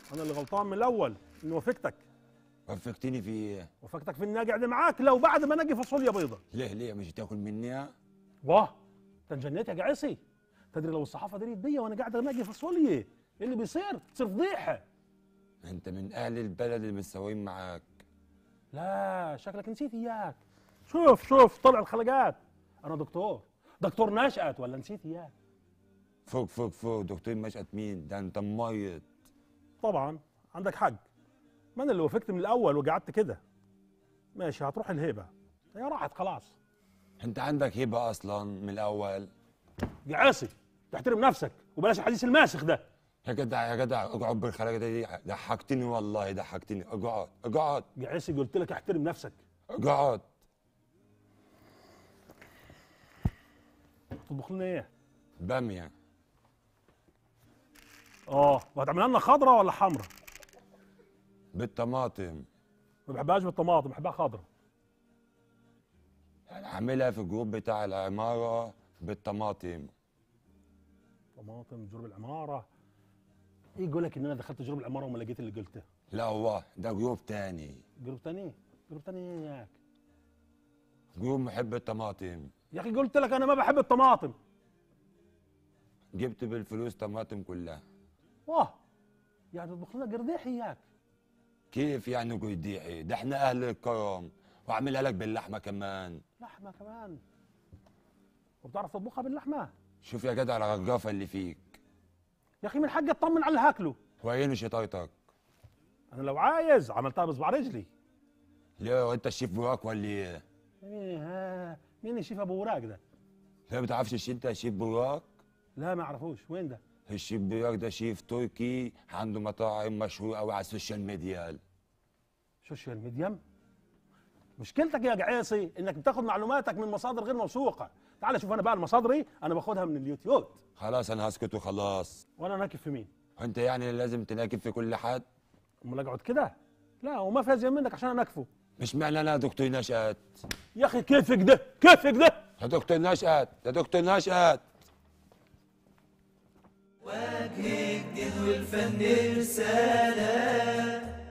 انا اللي غلطان من الاول اني وافقتك وفقتني في ايه وافقتك في اني اقعد معاك لو بعد ما نقي فاصوليا بيضة ليه ليه مش تاكل مني واه انت انجنيت يا قعيسي تدري لو الصحافه دريت بيا وانا قاعد انقي فاصوليا ايه اللي بيصير تصير فضيحه انت من اهل البلد اللي متساويين معاك لا شكلك نسيت اياك شوف شوف طلع الخلقات انا دكتور دكتور نشأت ولا نسيت اياك فوق فوق فوق دكتور مشقت مين ده انت ميت طبعا عندك حق ما انا اللي وافقت من الاول وقعدت كده ماشي هتروح الهيبه هي راحت خلاص انت عندك هبه اصلا من الاول قعاسي تحترم نفسك وبلاش الحديث الماسخ ده يا جدع يا جدع اقعد بالخلاقه دي ضحكتني والله ضحكتني اقعد اقعد قعاسي قلت لك احترم نفسك اقعد تطبخ لنا ايه باميه اه وهتعملها لنا خضره ولا حمرا بالطماطم ما بحبهاش بالطماطم بحبها خضره يعني عاملها في الجروب بتاع العماره بالطماطم طماطم جروب العماره ايه يقول لك ان انا دخلت جروب العماره وما لقيت اللي قلته لا هو ده جروب تاني جروب تاني جروب تاني ايه ياك جروب محب الطماطم يا اخي قلت لك انا ما بحب الطماطم جبت بالفلوس طماطم كلها واه يعني تطبخ لنا قرديح اياك كيف يعني قديحي ده احنا اهل الكرم واعملها لك باللحمه كمان لحمه كمان وبتعرف تطبخها باللحمه شوف يا جدع الرجافه اللي فيك يا اخي من حقي اطمن على اللي هاكله وين شطارتك انا لو عايز عملتها بصبع رجلي ليه وانت الشيف براك ولا ايه مين ها مين الشيف ابو وراك ده ليه ما بتعرفش انت الشيف براك لا ما اعرفوش وين ده الشيف براك ده شيف تركي عنده مطاعم مشهور قوي على السوشيال ميديا سوشيال ميديا مشكلتك يا قعيصي انك بتاخد معلوماتك من مصادر غير موثوقه تعال شوف انا بقى المصادري انا باخدها من اليوتيوب خلاص انا هسكت وخلاص وانا ناكف في مين انت يعني لازم تناكب في كل حد امال اقعد كده لا وما في ازين منك عشان انكفه مش معنى انا دكتور نشأت يا اخي كيفك ده كيفك ده يا دكتور نشأت يا دكتور نشأت وجه الدين والفن رسالة